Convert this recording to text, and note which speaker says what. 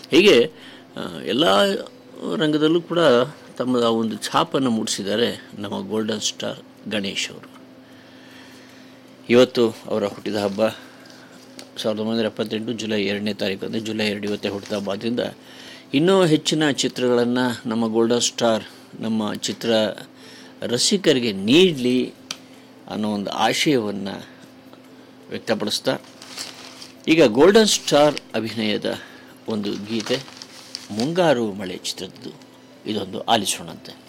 Speaker 1: ಹೀಗೆ ಎಲ್ಲ ರಂಗದಲ್ಲೂ ಕೂಡ ತಮ್ಮ ಆ ಒಂದು ಛಾಪನ್ನು ಮೂಡಿಸಿದ್ದಾರೆ ನಮ್ಮ ಗೋಲ್ಡನ್ ಸ್ಟಾರ್ ಗಣೇಶ್ ಅವರು ಇವತ್ತು ಅವರ ಹುಟ್ಟಿದ ಹಬ್ಬ ಸಾವಿರದ ಒಂಬೈನೂರ ಎಪ್ಪತ್ತೆಂಟು ಜುಲೈ ಎರಡನೇ ತಾರೀಕು ಅಂದರೆ ಜುಲೈ ಎರಡು ಇವತ್ತೇ ಹುಟ್ಟಿದ ಹಬ್ಬ ಆದ್ದರಿಂದ ಇನ್ನೂ ಹೆಚ್ಚಿನ ಚಿತ್ರಗಳನ್ನು ನಮ್ಮ ಗೋಲ್ಡನ್ ಸ್ಟಾರ್ ನಮ್ಮ ಚಿತ್ರ ರಸಿಕರಿಗೆ ನೀಡಲಿ ಅನ್ನೋ ಒಂದು ಆಶಯವನ್ನು ವ್ಯಕ್ತಪಡಿಸ್ತಾ ಈಗ ಗೋಲ್ಡನ್ ಸ್ಟಾರ್ ಅಭಿನಯದ ಒಂದು ಗೀತೆ ಮುಂಗಾರು ಮಳೆ ಚಿತ್ರದ್ದು ಇದೊಂದು ಆಲಿಸೋಣಂತೆ